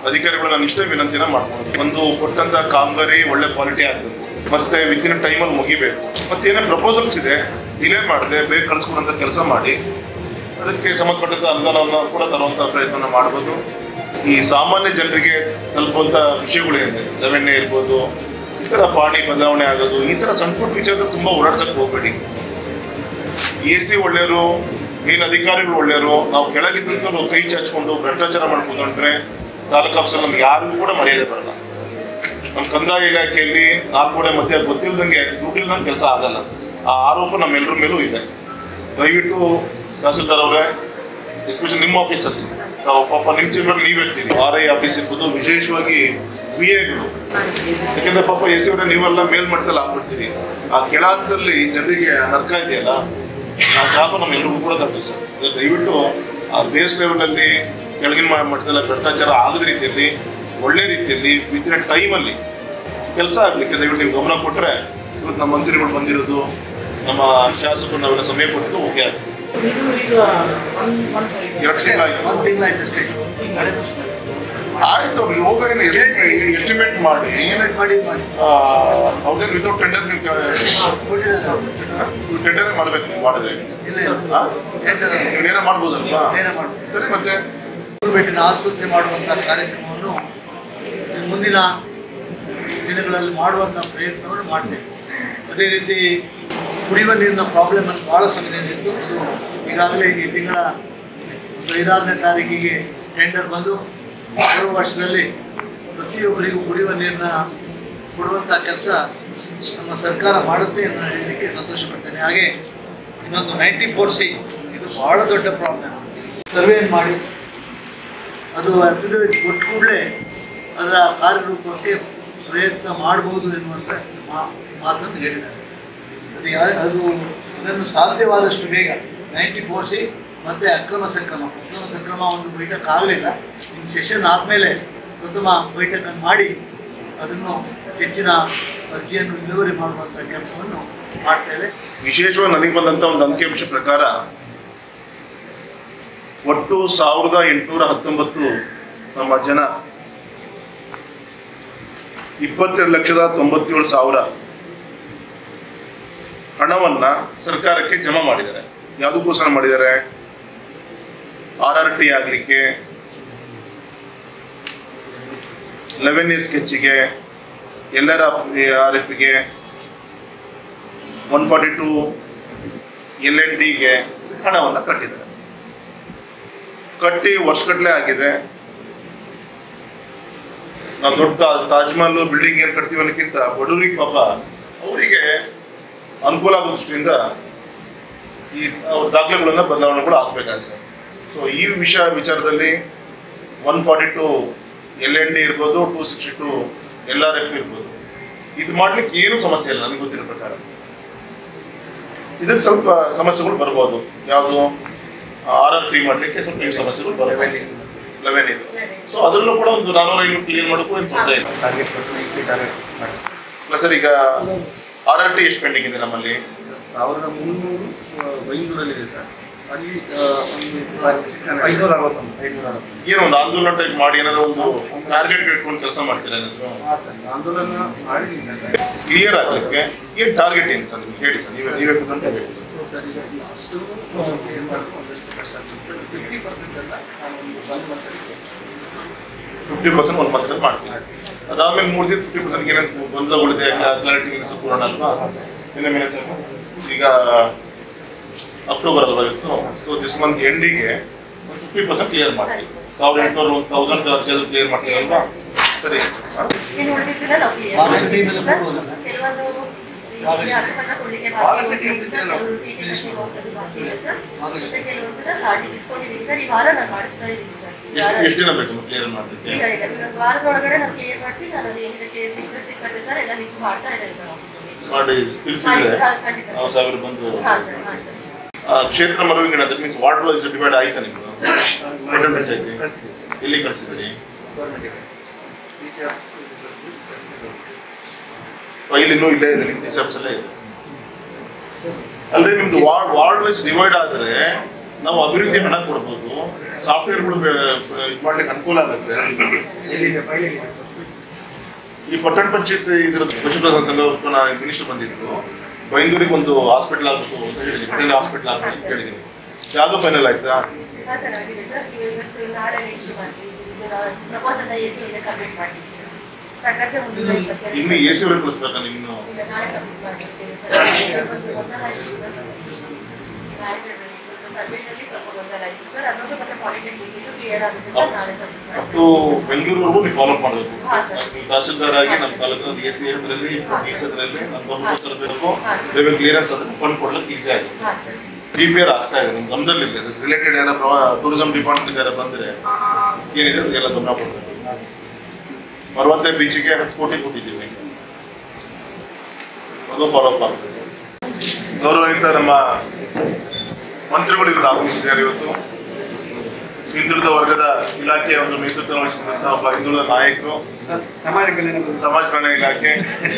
ಅಧಿಕಾರಿಗಳು ನಾನು ಇಷ್ಟೇ ವಿನಂತಿನ ಮಾಡ್ಬೋದು ಒಂದು ಕೊಟ್ಟಂತ ಕಾಮಗಾರಿ ಒಳ್ಳೆ ಕ್ವಾಲಿಟಿ ಆಗಬೇಕು ಮತ್ತೆ ವಿತಿನ್ ಟೈಮಲ್ಲಿ ಮುಗಿಬೇಕು ಮತ್ತೆ ಏನೇ ಪ್ರಪೋಸಲ್ಸ್ ಇದೆ ಡಿಲೇ ಮಾಡದೆ ಬೇಗ ಕಳಿಸ್ಕೊಡಂತ ಕೆಲಸ ಮಾಡಿ ಅದಕ್ಕೆ ಸಂಬಂಧಪಟ್ಟಂತ ಅನುದಾನವನ್ನು ಕೂಡ ತರುವಂತ ಪ್ರಯತ್ನ ಮಾಡ್ಬೋದು ಈ ಸಾಮಾನ್ಯ ಜನರಿಗೆ ತಲುಪುವಂತ ವಿಷಯಗಳೇನಿದೆ ರೆವೆನ್ಯೂ ಇರ್ಬೋದು ಈ ಥರ ಪಾಣಿ ಬದಲಾವಣೆ ಆಗೋದು ಈ ಥರ ಸಣ್ಣ ಪುಟ್ಟ ವಿಚಾರದಲ್ಲಿ ತುಂಬ ಓಡಾಡ್ಸಕ್ಕೆ ಹೋಗ್ಬೇಡಿ ಎ ಸಿ ಒಳ್ಳೆಯವರು ಮೇಲ್ ಅಧಿಕಾರಿಗಳು ಒಳ್ಳೆಯವರು ನಾವು ಕೆಳಗಿದ್ದಂಥವ್ರು ಕೈ ಚಾಚ್ಕೊಂಡು ಭ್ರಷ್ಟಾಚಾರ ಮಾಡ್ಕೊಂಡ್ರೆ ತಾಲೂಕು ಆಫೀಸರ್ ನಮ್ಗೆ ಯಾರಿಗೂ ಕೂಡ ಮರ್ಯಾದೆ ಬರಲ್ಲ ನಮ್ಮ ಕಂದಾಯ ಇಲಾಖೆಯಲ್ಲಿ ನಾಲ್ಕೂಡೆ ಮಧ್ಯೆ ಗೊತ್ತಿಲ್ದಂಗೆ ದುಡ್ಡಿಲ್ದಂಗೆ ಕೆಲಸ ಆಗಲ್ಲ ಆ ಆರೋಪ ನಮ್ಮೆಲ್ಲರ ಮೇಲೂ ಇದೆ ದಯವಿಟ್ಟು ತಹಸೀಲ್ದಾರ್ ಅವರೇ ಎಸ್ಪೆಷಲಿ ನಿಮ್ಮ ಆಫೀಸಲ್ಲಿ ನಾವು ಪಾಪ ನಿಮ್ಮ ಚೇಂಬರ್ ನೀವು ಇರ್ತೀರಿ ಆರ್ ಐ ಆಫೀಸ್ ಇರ್ಬೋದು ವಿಶೇಷವಾಗಿ ಬಿ ಎಗಳು ಯಾಕಂದ್ರೆ ಪಾಪ ಎಸ್ ಅವರೇ ನೀವೆಲ್ಲ ಮೇಲ್ಮಟ್ಟದಲ್ಲಿ ಆಗ್ಬಿಡ್ತೀರಿ ಆ ಕೆಳಹಂತದಲ್ಲಿ ಜನರಿಗೆ ಆ ನರ್ಕ ಇದೆಯಲ್ಲ ಆ ಜಾಗ ನಮ್ಮೆಲ್ಲರಿಗೂ ಕೂಡ ತಪ್ಪು ಸರ್ ಇದು ದಯವಿಟ್ಟು ಆ ಬೇಸ್ ಲೆವೆಲಲ್ಲಿ ಕೆಳಗಿನ ಮ- ಮಟ್ಟದಲ್ಲಿ ಭ್ರಷ್ಟಾಚಾರ ಆಗದ ರೀತಿಯಲ್ಲಿ ಒಳ್ಳೆ ರೀತಿಯಲ್ಲಿ ವಿತಿನ್ ಟೈಮಲ್ಲಿ ಕೆಲಸ ಆಗ್ಲಿಕ್ಕೆ ದಯವಿಟ್ಟು ನೀವು ಗಮನ ಕೊಟ್ಟರೆ ಇವತ್ತು ನಮ್ಮ ಮಂತ್ರಿಗಳು ಬಂದಿರೋದು ನಮ್ಮ ಶಾಸಕರು ನಾವೆಲ್ಲ ಸಮಯ ಕೊಟ್ಟಿದ್ದು ಓಕೆ ಆಗ್ತದೆ ಇದು ಈಗ ಒಂದ್ ಒಂದ್ ಎರಡು ತಿಂಗಳಾಯ್ತು ಒಂದು ತಿಂಗಳಾಯ್ತು ಅಷ್ಟೇ ಕಳೆದ ಆಯ್ತು ಅವ್ರು ಯೋಗ ಏನು ಎಸ್ಟಿಮೇಟ್ ಮಾಡಿ ಪೇಮೆಂಟ್ ಮಾಡಿ ಮಾಡಿ ಅವ್ರದ್ದೇನು ವಿತೌಟ್ ಟೆಂಡರ್ ನೀವು ಕೊಟ್ಟಿದ್ದಾರೆ ಅವ್ರು. ಟೆಂಡರೇ ಮಾಡ್ಬೇಕು ನೀವು ಮಾಡಿದ್ರೆ ಇಲ್ಲ ಇಲ್ಲ ಹಾ? ಟೆಂಡರ್ ನೀವು ನೇರ ಮಾಡ್ಬೋದಲ್ವಾ ನೇರ ಮಾಡ್ಬೋದು ಸರಿ ಮತ್ತೆ ಬೆಟ್ಟಿನ ಆಸ್ಪತ್ರೆ ಮಾಡುವಂಥ ಕಾರ್ಯಕ್ರಮವನ್ನು ಮುಂದಿನ ದಿನಗಳಲ್ಲಿ ಮಾಡುವಂಥ ಪ್ರಯತ್ನವನ್ನು ಮಾಡ್ತೇವೆ ಅದೇ ರೀತಿ ಕುಡಿಯುವ ನೀರಿನ ಪ್ರಾಬ್ಲಮ್ ಅನ್ನು ಭಾಳ ಸಮಯದಲ್ಲಿತ್ತು ಅದು ಈಗಾಗಲೇ ಈ ತಿಂಗಳ ಒಂದು ಐದಾರನೇ ತಾರೀಕಿಗೆ ಟೆಂಡರ್ ಬಂದು ಬರುವ ವರ್ಷದಲ್ಲಿ ಪ್ರತಿಯೊಬ್ಬರಿಗೂ ಕುಡಿಯುವ ನೀರನ್ನ ಕೊಡುವಂಥ ಕೆಲಸ ನಮ್ಮ ಸರ್ಕಾರ ಮಾಡುತ್ತೆ ಅನ್ನೋ ಹೇಳಲಿಕ್ಕೆ ಸಂತೋಷ ಪಡ್ತೇನೆ ಹಾಗೆ ಇನ್ನೊಂದು ನೈಂಟಿ ಫೋರ್ ಸಿ ಇದು ಬಹಳ ದೊಡ್ಡ ಪ್ರಾಬ್ಲಮ್ ಸರ್ವೆ ಮಾಡಿ ಅದು ಅಫಿಡವಿಟ್ ಕೊಟ್ಟ ಕೂಡಲೇ ಅದರ ಕಾರ್ಯರೂಪಕ್ಕೆ ಪ್ರಯತ್ನ ಮಾಡಬಹುದು ಎನ್ನುವಂಥ ಮಾ- ಮಾತನ್ನು ಹೇಳಿದ್ದಾರೆ ಅದು ಯಾ ಅದು ಅದನ್ನು ಸಾಧ್ಯವಾದಷ್ಟು ಬೇಗ ನೈಂಟಿ ಫೋರ್ ಸಿ ಮತ್ತು ಅಕ್ರಮ ಸಕ್ರಮ ಅಕ್ರಮ ಸಕ್ರಮ ಒಂದು ಬೈಠಕ್ ಆಗಲಿಲ್ಲ ಇನ್ನು ಸೆಷನ್ ಆದಮೇಲೆ ಪ್ರಥಮ ಬೈಠಕನ್ನು ಮಾಡಿ ಅದನ್ನು ಹೆಚ್ಚಿನ ಅರ್ಜಿಯನ್ನು ಇಳುವರಿ ಮಾಡುವಂಥ ಕೆಲಸವನ್ನು ಮಾಡ್ತೇವೆ ವಿಶೇಷವಾಗಿ ನನಗೆ ಬಂದಂತ ಒಂದು ಅಂಕಿಅಂಶ ಪ್ರಕಾರ ಒಟ್ಟು ಸಾವಿರದ ಎಂಟುನೂರ ಹತ್ತೊಂಬತ್ತು ನಮ್ಮ ಜನ ಇಪ್ಪತ್ತೆರಡು ಲಕ್ಷದ ತೊಂಬತ್ತೇಳು ಸಾವಿರ ಹಣವನ್ನ ಸರ್ಕಾರಕ್ಕೆ ಜಮಾ ಮಾಡಿದ್ದಾರೆ ಯಾವುದಕ್ಕೋಸ್ಕರ ಮಾಡಿದ್ದಾರೆ ಆರ್ ಆರ್ ಟಿ ಆಗಲಿಕ್ಕೆ ಲೆವೆನ್ ಎ ಸ್ಕೆಚ್ಗೆ ಎಲ್ ಆರ್ ಆಫ್ ಆರ್ ಎಫ್ಗೆ one forty two L N ಡಿಗೆ ಹಣವನ್ನು ಕಟ್ಟಿದ್ದಾರೆ ಕಟ್ಟಿ ವರ್ಷಗಟ್ಟಲೆ ಆಗಿದೆ ನಾವು ದೊಡ್ಡ ತಾ- ತಾಜ್ ಮಹಲ್ ಬಿಲ್ಡಿಂಗ್ ಏನು ಕಟ್ತೀವಿ ಅನ್ನೋಕ್ಕಿಂತ ಬಡವರಿಗೆ ಪಾಪ ಅವರಿಗೆ ಅನುಕೂಲ ಆಗೋ ದೃಷ್ಟಿಯಿಂದ ಈ ಅವ್ರ ದಾಖಲೆಗಳನ್ನ ಬದಲಾವಣೆ ಕೂಡ ಆಗ್ಬೇಕಾಗುತ್ತೆ ಸೊ ಈ ವಿಷಯ ವಿಚಾರದಲ್ಲಿ one forty two L N D ಇರ್ಬೋದು two sixty two L R F ಇರ್ಬೋದು ಇದು ಮಾಡ್ಲಿಕ್ಕೆ ಏನು ಸಮಸ್ಯೆ ಇಲ್ಲ ನನಗೆ ಗೊತ್ತಿರೋ ಪ್ರಕಾರ ಇದ್ರಲ್ಲಿ ಸ್ವಲ್ಪ ಸಮಸ್ಯೆಗಳು ಬರ್ಬೋದು ಯಾವುದು ಆರ್ ಆರ್ ಟಿ ಮಾಡಲಿಕ್ಕೆ ಸ್ವಲ್ಪ ಈ ಸಮಸ್ಯೆಗಳು ಬರ್ಬೋದು ಲೆವೆನ್ ಇದು ಸೊ ಅದರಲ್ಲೂ ಕೂಡ ಒಂದು ನಾನೂರ ಐನೂರು ಕ್ಲಿಯರ್ ಮಾಡೋಕ್ಕೂ ಏನು ತೊಂದರೆ ಇಲ್ಲ ಟಾರ್ಗೆಟ್ ಕೊಟ್ಟು ಇಕ್ಕಿ ಟಾರ್ಗೆಟ್ ಮಾಡಿ ಅಲ್ಲ ಸರ್ ಈಗ ಆರ್ ಆರ್ ಟಿ ಎಷ್ಟು ಪೆಂಡಿಂಗ್ ಇದೆ ನಮ್ಮಲ್ಲಿ ಸಾವಿರದ ಮುನ್ನೂರು ಬೈಂದೂರಲ್ಲಿದೆ ಸರ್ ಅಲ್ಲಿ ಆ, ಒಂದು ಐನೂರ ಅರವತ್ತೊಂದು ಐನೂರ ಅರವತ್ತೊಂದು ಏನೋ ಒಂದು ಆಂದೋಲನ ಟೈಪ್ ಮಾಡಿ ಏನಾದ್ರು ಒಂದು ಟಾರ್ಗೆಟ್ ಇಟ್ಕೊಂಡು ಕೆಲಸ ಮಾಡ್ತೀರಾ ಏನಾದ್ರು ಹಾಂ ಸರ್ ಆಂದೋಲನ ಮಾಡಿದ್ದೀನಿ ಸರ್ ಕ್ಲಿಯರ್ ಆಗಲಿಕ್ಕೆ ಏನು ಟಾರ್ಗೆಟ್ ಏನು ಸರ್ ನಿಮ್ಗೆ ಹೇಳಿ ಸರ್ ನೀವೇ ನೀವೇ ಕೂತ್ಕೊಂಡು ಹೇಳಿ ಸರ್ ಸರ್ ಈಗ ಲಾಸ್ಟು ಏನು ಮಾಡೋದು ಒಂದಷ್ಟು ಕಷ್ಟ ಆಗ್ತದೆ ಫಿಫ್ಟಿ ಪರ್ಸೆಂಟ್ ಎಲ್ಲ ನಾನು ಒಂದು ಬಂದ್ ಮಾಡ್ತೀನಿ ಫಿಫ್ಟಿ ಪರ್ಸೆಂಟ್ ಒಂದು ಮಂತಲ್ಲಿ ಮಾಡ್ತೀನಿ ಅದಾದ್ಮೇಲೆ ಮೂರು ದಿನ ಫಿಫ್ಟಿ ಪರ್ಸೆಂಟ್ ಏನಾದ್ರು ಗೊಂದಲ ಉಳಿದೆ ಕ್ಲಾರಿಟಿ ಸ್ವಲ್ಪ ಕೊಡೋಣ ಅಲ್ವಾ ಇಲ್ಲ ಮೇಲೆ ಸರ್ ಈಗ ಅಕ್ಟೋಬರ್ ಅಲ್ವಾ ಇವತ್ತು ಸೊ ದಿಸ್ ಮಂತ್ ಎಂಡಿಗೆ ಒಂದು ಫಿಫ್ಟಿ ಪರ್ಸೆಂಟ್ ಕ್ಲಿಯರ್ ಮಾಡ್ತೀವಿ ಸಾವಿರದ ಎಂಟುನೂರು ಒಂದು ತೌಸಂಡ್ ಅರ್ಜಿ ಕ್ಲಿಯರ್ ಮಾಡ್ತೀವಿ ಅಲ್ವಾ ಸರಿ ಹಾ? ಇನ್ನು ಉಳಿದಿದ್ದನ್ನ ನಾವು clear ಭಾಗಶಃ ಮಾಡ್ತೀವಿ ಟೀಮೆಲ್ಲ ಸರ್. ಕೊಡ್ಬೋದಲ್ಲ? ಕೆಲವೊಂದು ಈ ಭಾಗಶಃ- ಹಕ್ಕುಪತ್ರ ಕೊಡ್ಲಿಕ್ಕೆ ಭಾಗಶಃ ಬಾಕಿ ಟೀಮ್ ಉಂಟು ಇದ್ರೆ ಸರ್, ನಾವು ಕೆಲವರು ಟಿಕೆಟ್ finish ಹೋಗೋದು ಬಾಕಿ ಇದೆ ಸರ್. ಭಾಗಶಃ. ಮತ್ತೆ ಕೆಲವೊಂದನ್ನ ಸಾಟಿ ಇಟ್ಕೊಂಡಿದ್ದೀವಿ ಸರ್ ಈ ವಾರ ನಾನು ಮಾಡಿಸ್ತಾ ಇದ್ದೀನಿ ಸರ್ ಈ ಎಷ್ಟು ವಾರ- ಎಷ್ಟು ದಿನ ಬೇಕು ಕ್ಲಿಯರ್ ಮಾಡಲಿಕ್ಕೆ ಈಗ ಈಗ ಇನ್ನೊಂದು ವಾರದೊಳಗಡೆ ನಾನು ಕ್ಲಿಯರ್ ಮಾಡಿಸಿ ನಾನು ಅದು ಏನಿದಕ್ಕೆ ಪಿಕ್ಚರ್ ಸಿಕ್ಕತ್ತೆ ಸರ್ ಎಲ್ಲ ಲಿಸ್ಟ್ ಮಾಡ್ತಾ ಇದ್ದೇನೆ ಸರ್ ಆಫೀಸಲ್ಲಿ. ಮಾಡಿ ತಿಳಿಸಿದ್ರೆ ಹಾ, ಖಂಡಿತ. ನಾವು ಸಾವಿರ ಬಂದು ಹಾ ಸರ್ ಹಾ ಸರ್ ಆ, ಕ್ಷೇತ್ರ ಮರುವಿಂಗಡ that means ward wise divide ಆಯ್ತಾ ನಿಮ್ದು ಪಟ್ಟಣ ಪಂಚಾಯತಿ ಕಳಿಸಿದ್ದೀವಿ ಸರ್ ಎಲ್ಲಿ ಕಳಿಸಿದ್ರಿ ಗೌರ್ಮೆಂಟಿಗೆ ಈ ಸರ್ ಫೈಲ್ ಇನ್ನೂ ಇಲ್ಲೇ ಇದೆ ನಿಮ್ಮ ಡಿಸೆಪ್ಸ್ ಅಲ್ಲೇ ಇದೆ ಅಲ್ರಿ ನಿಮ್ದು ವಾರ್ಡ್ ವಾರ್ಡ್ ವೈಸ್ ಡಿವೈಡ್ ಆದ್ರೆ ನಾವು ಅಭಿವೃದ್ಧಿ ಹಣ ಕೊಡ್ಬೋದು ಸಾಫ್ಟ್ವೇರ್ಗಳು ಇದು ಮಾಡ್ಲಿಕ್ಕೆ ಅನುಕೂಲ ಆಗುತ್ತೆ ಈ ಪಟ್ಟಣ ಪಂಚಾಯತ್ ಇದ್ರದ್ದು ಪಶುಪ್ರಧಾನ ಸಂಘ ಮಿನಿಸ್ಟರ್ ಬಂದಿದ್ರು ಬೈಂದೂರಿಗೆ ಒಂದು ಹಾಸ್ಪಿಟಲ್ ಆಗ್ಬೇಕು ಅಂತ ಹೇಳಿದ್ದೀನಿ ಹಾಸ್ಪಿಟಲ್ ಆಗ್ಬೇಕು ಅಂತ ಹೇಳಿದ್ದೀನಿ ಜಾಗ ಫೈನಲ್ ಆಯ್ತಾ ಹಾಂ ಸರ್ ಆಗಿದೆ ಸರ್ ನೀವು ಇವತ್ತು ನಾಳೆ ಇಶ್ಯೂ ಮಾಡ್ತೀವಿ ಪ್ರಪೋಸಲ್ ಎ ಸಿ ಒಳ್ಳೆ ಸಬ್ಮಿಟ್ ಮಾಡ್ತೀವಿ ಸರ್ ಖರ್ಚು ಮುಗಿದ ಇಪ್ಪತ್ತೆರಡು ಇನ್ನು ಎ ಸಿ ಅವ್ರಿಗೆ ಕಳಿಸ್ಬೇಕಾ ನಿಮ್ಮನ್ನು ಇಲ್ಲ ನಾಳೆ ಸಬ್ಮಿಟ್ ಮಾಡ್ಬಿಡ್ತೀವಿ ಸರ್ ಒಂದು ಗೊಂದಲ ಆಯಿತು ಸರ್ ಸರ್ವೇನಲ್ಲಿ ಸ್ವಲ್ಪ ಗೊಂದಲ ಆಯಿತು ಸರ್ ಅದೊಂದು ಮತ್ತೆ ಪಾಲಿಟೆಕ್ನಿಕ್ ಇದು ಕ್ಲಿಯರ್ ಆಗುತ್ತೆ ಸರ್ ನಾಳೆ ಸಬ್ಮಿಟ್ ಅಪ್ ಮಾಡ್ತೀವಿ ಟು ಬೆಂಗಳೂರುವರೆಗೂ ನೀವು ಫಾಲೋ ಮಾಡಬೇಕು ಹಾ, ಸರ್. ನೀವು ತಹಸೀಲ್ದಾರ್ ಆಗಿ ನಮ್ಮ ತಾಲೂಕು ಎ ಸಿ ಎದ್ರಲ್ಲಿ ಡಿ ಎಸ್ ಎದ್ರಲ್ಲಿ ನಮ್ಮ ಗಮನಕ್ಕೆ ತರಬೇಕು ಹಾ. ಲೆವೆಲ್ ಕ್ಲಿಯರೆನ್ಸ್ ಅದಕ್ಕೆ ಫಂಡ್ ಕೊಡ್ಲಿಕ್ಕೆ ಈಸಿ ಆಗುತ್ತೆ ಹಾಂ ಸರ್ ಡಿ ಪಿ ಆರ್ ಆಗ್ತಾ ಇದೆ ನಿಮ್ಮ ಗಮನದಲ್ಲಿ ರಿಲೇಟೆಡ್ ಯಾರ ಟೂರಿಸಂ ಡಿಪಾರ್ಟ್ಮೆಂಟ್ ಯಾರ ಬಂದ್ರೆ ಏನಿದೆ ಅದಕ್ಕೆಲ್ಲ ಗಮನ ಕೊಡ್ಬೇಕು ಮರವಂತೆ ಬೀಚಿಗೆ ಹತ್ತು ಕೋಟಿ ಕೊಟ್ಟಿದ್ದೀವಿ ಅದು ಫಾಲೋ ಅಪ್ ಆಗಬೇಕು ಗೌರವಯುತ ನಮ್ಮ ಮಂತ್ರಿಗಳು ಇವತ್ತು ಆಗಮಿಸಿದ್ದಾರೆ ಇವತ್ತು ಹಿಂದುಳಿದ ವರ್ಗದ ಇಲಾಖೆಯ ಒಂದು ನೇತೃತ್ವ ವಹಿಸಿದಂತಹ ಒಬ್ಬ ಹಿಂದುಳಿದ ನಾಯಕರು ಸಮಾಜ ಕಲ್ಯಾಣ ಬಂದು ಸಮಾಜ ಕಲ್ಯಾಣ ಇಲಾಖೆ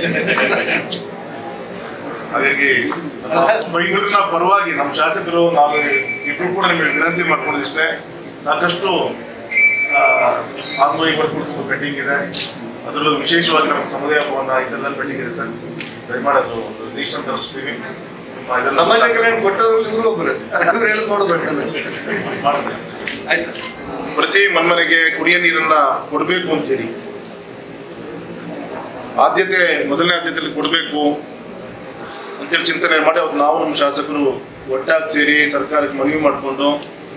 ಹಾಗಾಗಿ ಬೈಂದೂರಿನ ಪರವಾಗಿ ನಮ್ಮ ಶಾಸಕರು ನಾವು ಇಬ್ರು ಕೂಡ ನಿಮಗೆ ವಿನಂತಿ ಮಾಡ್ಕೊಂಡಿಷ್ಟೇ ಸಾಕಷ್ಟು ಆನ್ಗೋಯಿಂಗ್ ಕುರಿತು ಪೆಂಡಿಂಗ್ ಇದೆ ಅದರಲ್ಲೂ ವಿಶೇಷವಾಗಿ ನಮ್ಮ ಸಮುದಾಯ ಭವನ ಈ ಥರದಲ್ಲಿ ಪೆಂಡಿಂಗ್ ಇದೆ ಸರ್ ದಯಮಾಡಿ ಅದು ಒಂದು ಲೀಸ್ಟ್ ಅಂತ ತಲುಪಿಸ್ತೀವಿ ನಿಮ್ಮ ಇದೆಲ್ಲ ಸಮಾಜ ಕಲ್ಯಾಣ ಕೊಟ್ಟವರು ಇವರು ಒಬ್ಬರು ಅದನ್ನು ಹೇಳಿ ನೋಡ್ಬೇಕು ಮಾಡ್ತೀವಿ. ಆಯ್ತು ಸರ್ ಪ್ರತಿ ಮನ್ಮನೆಗೆ ಕುಡಿಯ ನೀರನ್ನ ಕೊಡಬೇಕು ಅಂತೇಳಿ ಆದ್ಯತೆ ಮೊದಲನೇ ಆದ್ಯತೆಯಲ್ಲಿ ಕೊಡಬೇಕು ಅಂತೇಳಿ ಚಿಂತನೆ ಮಾಡಿ ಅವತ್ತು ನಾವು ನಮ್ಮ ಶಾಸಕರು ಒಟ್ಟಾಗಿ ಸೇರಿ ಸರ್ಕಾರಕ್ಕೆ ಮನವಿ ಮಾಡಿಕೊಂಡು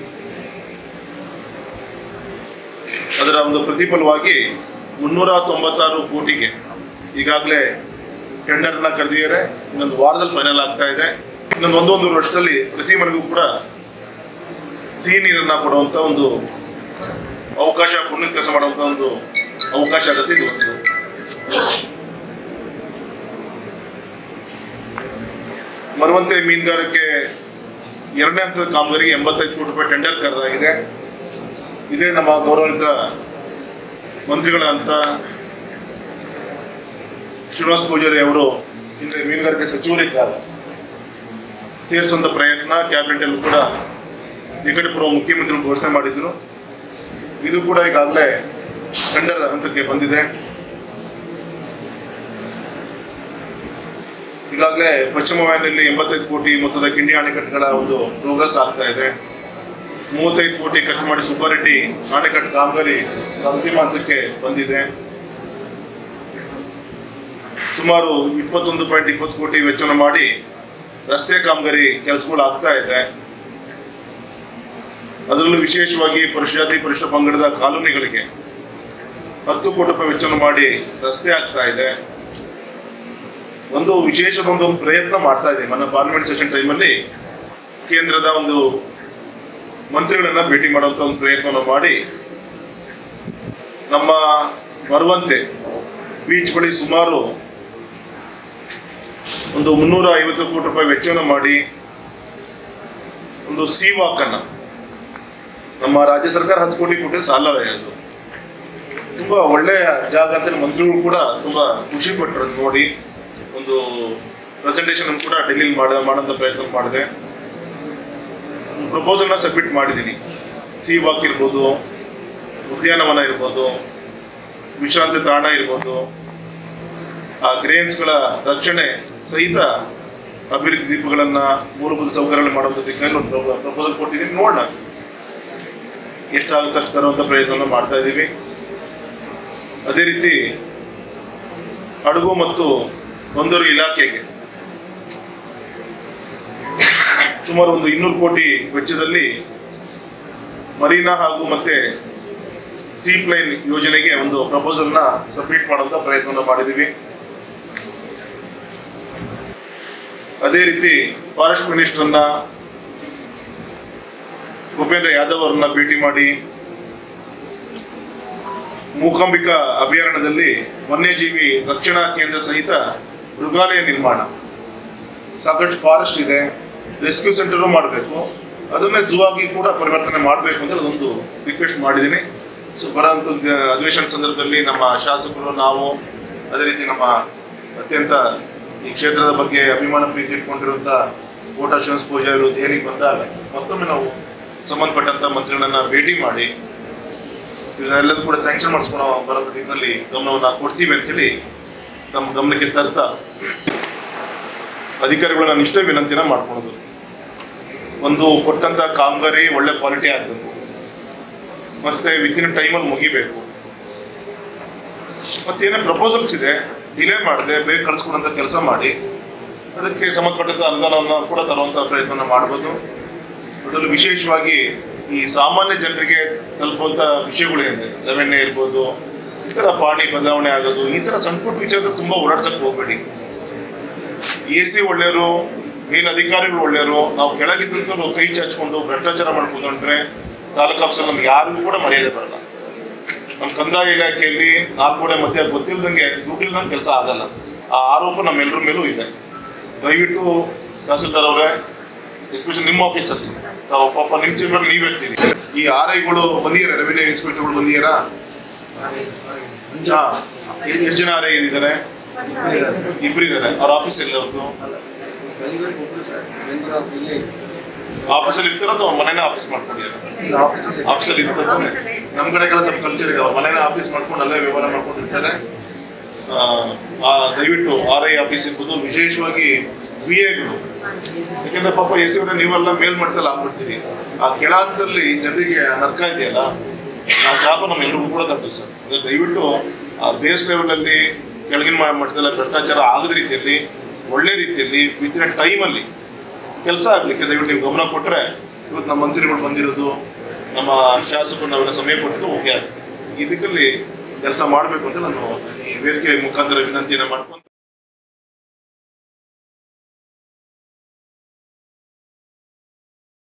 ಅದರ ಒಂದು ಪ್ರತಿಫಲವಾಗಿ ಮುನ್ನೂರ ತೊಂಬತ್ತಾರು ಕೋಟಿಗೆ ಈಗಾಗಲೇ ಟೆಂಡರ್ನ ಕರೆದಿದ್ದಾರೆ ಇನ್ನೊಂದು ವಾರದಲ್ಲಿ ಫೈನಲ್ ಆಗ್ತಾ ಇದೆ ಇನ್ನೊಂದು ಒಂದೊಂದು ವರ್ಷದಲ್ಲಿ ಪ್ರತಿ ಮನೆಗೂ ಕೂಡ ಸಿಹಿ ನೀರನ್ನ ಕೊಡುವಂತ ಒಂದು ಅವಕಾಶ ಪುಣ್ಯ ಕೆಲಸ ಮಾಡುವಂತ ಒಂದು ಅವಕಾಶ ಆಗುತ್ತೆ ಇದು ಒಂದು ಮರವಂತೆ ಮೀನುಗಾರಿಕೆ ಎರಡನೇ ಹಂತದ ಕಾಮಗಾರಿಗೆ ಎಂಬತ್ತೈದು ಕೋಟಿ ರೂಪಾಯಿ ಟೆಂಡರ್ ಕರೆದಾಗಿದೆ ಇದೇ ನಮ್ಮ ಗೌರವಿತ ಮಂತ್ರಿಗಳ ಅಂತ ಶ್ರೀನಿವಾಸ್ ಪೂಜಾರಿ ಅವರು ಹಿಂದೆ ಮೀನುಗಾರಿಕೆ ಸಚಿವರಿದ್ದಾಗ ಸೇರಿಸುವಂತ ಪ್ರಯತ್ನ ಕ್ಯಾಬಿನೆಟ್ ಅಲ್ಲೂ ಕೂಡ ನಿಕಟಪೂರ್ವ ಮುಖ್ಯಮಂತ್ರಿಗಳು ಘೋಷಣೆ ಮಾಡಿದ್ರು ಇದು ಕೂಡ ಈಗಾಗಲೇ ಟೆಂಡರ್ ಹಂತಕ್ಕೆ ಬಂದಿದೆ ಈಗಾಗಲೇ ಪಶ್ಚಿಮ ವಾಹಿನಿಯಲ್ಲಿ ಎಂಬತ್ತೈದು ಕೋಟಿ ಮೊತ್ತದ ಕಿಂಡಿ ಅಣೆಕಟ್ಟುಗಳ ಒಂದು ಪ್ರೋಗ್ರೆಸ್ ಆಗ್ತಾ ಇದೆ ಮೂವತ್ತೈದು ಕೋಟಿ ಖರ್ಚು ಮಾಡಿ ಸುಬ್ಬಾರೆಡ್ಡಿ ಅಣೆಕಟ್ಟು ಕಾಮಗಾರಿ ಅಂತಿಮ ಹಂತಕ್ಕೆ ಬಂದಿದೆ ಸುಮಾರು ಇಪ್ಪತ್ತೊಂದು ಪಾಯಿಂಟ್ ಇಪ್ಪತ್ತು ಕೋಟಿ ವೆಚ್ಚವನ್ನು ಮಾಡಿ ರಸ್ತೆ ಕಾಮಗಾರಿ ಕೆಲಸಗಳು ಆಗ್ತಾ ಇದೆ ಅದರಲ್ಲೂ ವಿಶೇಷವಾಗಿ ಪರಿಶಾತಿ ಪರಿಶಿಷ್ಟ ಪಂಗಡದ ಕಾಲೋನಿಗಳಿಗೆ ಹತ್ತು ಕೋಟಿ ರೂಪಾಯಿ ವೆಚ್ಚವನ್ನು ಮಾಡಿ ರಸ್ತೆ ಆಗ್ತಾ ಇದೆ ಒಂದು ವಿಶೇಷದ ಒಂದು ಒಂದು ಪ್ರಯತ್ನ ಮಾಡ್ತಾ ಇದೆ ಮೊನ್ನೆ ಪಾರ್ಲಿಮೆಂಟ್ ಸೆಷನ್ ಟೈಮಲ್ಲಿ ಕೇಂದ್ರದ ಒಂದು ಮಂತ್ರಿಗಳನ್ನ ಭೇಟಿ ಮಾಡುವಂತ ಒಂದು ಪ್ರಯತ್ನವನ್ನು ಮಾಡಿ ನಮ್ಮ ಮರುವಂತೆ ಬೀಚ್ ಬಳಿ ಸುಮಾರು ಒಂದು ಮುನ್ನೂರ ಐವತ್ತು ಕೋಟಿ ರೂಪಾಯಿ ವೆಚ್ಚವನ್ನು ಮಾಡಿ ಒಂದು ಸಿ ವಾಕ್ ಅನ್ನ ನಮ್ಮ ರಾಜ್ಯ ಸರ್ಕಾರ ಹತ್ತು ಕೋಟಿ ಕೊಟ್ಟರೆ ಸಾಲವೇ ಅದು ತುಂಬಾ ಒಳ್ಳೆಯ ಜಾಗ ಅಂತ ಮಂತ್ರಿಗಳು ಕೂಡ ತುಂಬಾ ಖುಷಿ ಪಟ್ಟರು ಅದ್ ನೋಡಿ ಒಂದು ಪ್ರೆಸೆಂಟೇಷನ್ ಕೂಡ ಡೆಲ್ಲಿ ಮಾಡ ಮಾಡೋಂಥ ಪ್ರಯತ್ನ ಮಾಡಿದೆ ಪ್ರಪೋಸಲ್ನ ಸಬ್ಮಿಟ್ ಮಾಡಿದ್ದೀನಿ ಸಿ ವಾಕ್ ಇರ್ಬೋದು ಉದ್ಯಾನವನ ಇರ್ಬೋದು ವಿಶ್ರಾಂತಿ ತಾಣ ಇರ್ಬೋದು ಆ ಗ್ರೇನ್ಸ್ಗಳ ರಕ್ಷಣೆ ಸಹಿತ ಅಭಿವೃದ್ಧಿ ದೀಪಗಳನ್ನ ಮೂಲಭೂತ ಸೌಕರ್ಯಗಳನ್ನು ಮಾಡುವಂಥ ದಿಕ್ಕಿನಲ್ಲಿ ಒಂದು ಪ್ರಪೋಸಲ್ ಕೊಟ್ಟಿದ್ದೀನಿ ನೋಡೋಣ ಎಷ್ಟಾಗುತ್ತೆ ಅಷ್ಟು ತರುವಂಥ ಪ್ರಯತ್ನವನ್ನು ಮಾಡ್ತಾ ಇದ್ದೀವಿ ಅದೇ ರೀತಿ ಹಡಗು ಮತ್ತು ಬಂದರು ಇಲಾಖೆಗೆ ಸುಮಾರು ಒಂದು ಇನ್ನೂರು ಕೋಟಿ ವೆಚ್ಚದಲ್ಲಿ ಮರೀನಾ ಹಾಗೂ ಮತ್ತೆ ಸೀ ಪ್ಲೈನ್ ಯೋಜನೆಗೆ ಒಂದು ಪ್ರಪೋಸಲ್ನ ಸಬ್ಮಿಟ್ ಮಾಡುವಂತ ಪ್ರಯತ್ನವನ್ನು ಮಾಡಿದ್ದೀವಿ ಅದೇ ರೀತಿ ಫಾರೆಸ್ಟ್ ಮಿನಿಸ್ಟರ್ನ ಭೂಪೇಂದ್ರ ಯಾದವ್ ಅವರನ್ನ ಭೇಟಿ ಮಾಡಿ ಮೂಕಾಂಬಿಕಾ ಅಭಯಾರಣ್ಯದಲ್ಲಿ ವನ್ಯಜೀವಿ ರಕ್ಷಣಾ ಕೇಂದ್ರ ಸಹಿತ ಮೃಗಾಲಯ ನಿರ್ಮಾಣ ಸಾಕಷ್ಟು ಫಾರೆಸ್ಟ್ ಇದೆ ರೆಸ್ಕ್ಯೂ ಸೆಂಟರ್ ಮಾಡಬೇಕು ಅದನ್ನೇ ಝೂ ಆಗಿ ಕೂಡ ಪರಿವರ್ತನೆ ಮಾಡಬೇಕು ಅಂತ ಅದೊಂದು ರಿಕ್ವೆಸ್ಟ್ ಮಾಡಿದ್ದೀನಿ ಸೊ ಬರೋಂಥ ಅಧಿವೇಶನ ಸಂದರ್ಭದಲ್ಲಿ ನಮ್ಮ ಶಾಸಕರು ನಾವು ಅದೇ ರೀತಿ ನಮ್ಮ ಅತ್ಯಂತ ಈ ಕ್ಷೇತ್ರದ ಬಗ್ಗೆ ಅಭಿಮಾನ ಪ್ರೀತಿ ಇಟ್ಕೊಂಡಿರುವಂಥ ಕೋಟ ಶ್ರೀನಿವಾಸ ಪೂಜಾರಿ ದೆಹಲಿಗೆ ಬಂದಾಗ ಮತ್ತೊಮ್ಮೆ ನಾವು ಸಂಬಂಧಪಟ್ಟಂತ ಮಂತ್ರಿಗಳನ್ನ ಭೇಟಿ ಮಾಡಿ ಇದನ್ನೆಲ್ಲದೂ ಕೂಡ ಸ್ಯಾಂಕ್ಷನ್ ಮಾಡಿಸ್ಕೊಳೋ ಬರೋ ನಿಟ್ಟಿನಲ್ಲಿ ಗಮನವನ್ನು ಕೊಡ್ತೀವಿ ಅಂತೇಳಿ ನಮ್ಮ ಗಮನಕ್ಕೆ ತರ್ತಾ ಅಧಿಕಾರಿಗಳು ನಾನು ಇಷ್ಟೇ ವಿನಂತಿನ ಮಾಡ್ಕೊಳೋದು ಒಂದು ಕೊಟ್ಟಂತ ಕಾಮಗಾರಿ ಒಳ್ಳೆ ಕ್ವಾಲಿಟಿ ಆಗಬೇಕು ಮತ್ತೆ ವಿತಿನ್ ಟೈಮಲ್ಲಿ ಮುಗಿಬೇಕು ಮತ್ತೇನೇ ಪ್ರಪೋಸಲ್ಸ್ ಇದೆ ಡಿಲೇ ಮಾಡದೆ ಬೇಗ ಕಳಿಸ್ಕೊಡಂತ ಕೆಲಸ ಮಾಡಿ ಅದಕ್ಕೆ ಸಂಬಂಧಪಟ್ಟಂತ ಅನುದಾನವನ್ನು ಕೂಡ ತರುವಂತ ಪ್ರಯತ್ನ ಮಾಡ್ಬೋದು ಅದರಲ್ಲೂ ವಿಶೇಷವಾಗಿ ಈ ಸಾಮಾನ್ಯ ಜನರಿಗೆ ತಲುಪುವಂತ ವಿಷಯಗಳೇನಿದೆ ರೆವೆನ್ಯೂ ಇರ್ಬೋದು ಈ ಥರ ಪಾಣಿ ಬದಲಾವಣೆ ಆಗೋದು ಈ ಥರ ಸಣ್ಣ ಪುಟ್ಟ ವಿಚಾರದಲ್ಲಿ ತುಂಬ ಓಡಾಡ್ಸಕ್ಕೆ ಹೋಗ್ಬೇಡಿ ಎ ಸಿ ಒಳ್ಳೆಯವರು ಮೇಲ್ ಅಧಿಕಾರಿಗಳು ಒಳ್ಳೆಯವರು ನಾವು ಕೆಳಗಿದ್ದಂತೂ ಕೈ ಚಾಚ್ಕೊಂಡು ಭ್ರಷ್ಟಾಚಾರ ಮಾಡ್ಕೊಂಡ್ರೆ ತಾಲೂಕು ಆಫೀಸಲ್ಲಿ ನಮ್ಗೆ ಯಾರಿಗೂ ಕೂಡ ಮರ್ಯಾದೆ ಬರಲ್ಲ ನಮ್ಮ ಕಂದಾಯ ಇಲಾಖೆಯಲ್ಲಿ ನಾಲ್ಕೂಡೆ ಮಧ್ಯೆ ಗೊತ್ತಿಲ್ದಂಗೆ ದುಡ್ಡಿಲ್ದಂಗೆ ಕೆಲಸ ಆಗಲ್ಲ ಆ ಆರೋಪ ನಮ್ಮೆಲ್ಲರ ಮೇಲೂ ಇದೆ ದಯವಿಟ್ಟು ತಹಸೀಲ್ದಾರ್ ಅವರೇ ಎಸ್ಪೆಷಲಿ ನಿಮ್ಮ ಆಫೀಸಲ್ಲಿ ತಾವು ಪಾಪ ನಿಮ್ಮ ಚೇಂಬರ್ ನೀವು ಇರ್ತೀರಿ ಈ ಆರ್ ಐಗಳು ಬಂದಿದ್ದಾರೆ ರೆವಿನ್ಯೂ ಇನ್ಸ್ಪೆಕ್ಟರ್ಗಳು ಬಂದಿದ್ದಾರಾ ಹಾ ಎಷ್ಟು ಜನ ಆರ್ ಐ ಇದ್ದಾರೆ ಇಬ್ರು ಇದ್ದಾರೆ ಅವ್ರ ಆಫೀಸ್ ಎಲ್ಲ ಅವ್ರದ್ದು ಬೆಂಗಳೂರಿಗೆ ಒಬ್ಬರು ಸರ್ ಬೆಂಗಳೂರು ಅವ್ರು ಇಲ್ಲೇ ಇದೆ ಸರ್ ಆಫೀಸಲ್ಲಿ ಇರ್ತಾರೋ ಅಥವಾ ಮನೇನ ಆಫೀಸ್ ಮಾಡ್ಕೊಂಡಿದ್ದಾರೆ ಈಗ ಆಫೀಸಲ್ಲಿ ಆಫೀಸಲ್ಲಿ ಇರ್ತಾರೆ ನಮ್ಮ ಕಡೆ ಕೆಲಸ ಕಲ್ಚರ್ ಇದೆ ಅವ್ರ ಮನೇನ ಆಫೀಸ್ ಮಾಡ್ಕೊಂಡು ಅಲ್ಲೇ ವ್ಯವಹಾರ ಮಾಡ್ಕೊಂಡಿರ್ತಾರೆ ಆ, ಆ, ದಯವಿಟ್ಟು ಆರ್ ಐ ಆಫೀಸ್ ಇರ್ಬೋದು ವಿಶೇಷವಾಗಿ ಬಿ ಎಗಳು ಯಾಕಂದ್ರೆ ಪಾಪ ಎಸ್ ಸಿ ನೀವೆಲ್ಲ ಮೇಲ್ ಮಾಡ್ತಲ್ಲ ಆಗ್ಬಿಡ್ತೀರಿ ಆ ಕೆಳ ಹಂತದಲ್ಲಿ ಜನರಿಗೆ ಆ ನರ್ಕ ಇದೆಯಲ್ಲ ಆ ಜಾಬ್ ನಮ್ಮ ಎಲ್ರಿಗೂ ಕೂಡ ತಪ್ಪು ಸರ್ ಅದು ದಯವಿಟ್ಟು ಆ ಬೇಸ್ ಲೆವೆಲಲ್ಲಿ ಕೆಳಗಿನ ಮ- ಮಟ್ಟದಲ್ಲಿ ಭ್ರಷ್ಟಾಚಾರ ಆಗದ ರೀತಿಯಲ್ಲಿ ಒಳ್ಳೆ ರೀತಿಯಲ್ಲಿ ವಿತಿನ್ ಟೈಮಲ್ಲಿ ಕೆಲಸ ಆಗ್ಲಿಕ್ಕೆ ದಯವಿಟ್ಟು ನೀವು ಗಮನ ಕೊಟ್ಟರೆ ಇವತ್ತು ನಮ್ಮ ಮಂತ್ರಿಗಳು ಬಂದಿರೋದು ನಮ್ಮ ಶಾಸಕರು ನಾವೆಲ್ಲ ಸಮಯ ಕೊಟ್ಟಿದ್ದು ಓಕೆ ಆಗುತ್ತೆ ಈ ದಿಕ್ಕಲ್ಲಿ ಕೆಲಸ ಮಾಡಬೇಕು ಅಂತ ನಾನು ಈ ವೇದಿಕೆ ಮುಖಾಂತರ ವಿನಂತಿಯನ್ನು ಮಾಡ್ಕೊಂಡು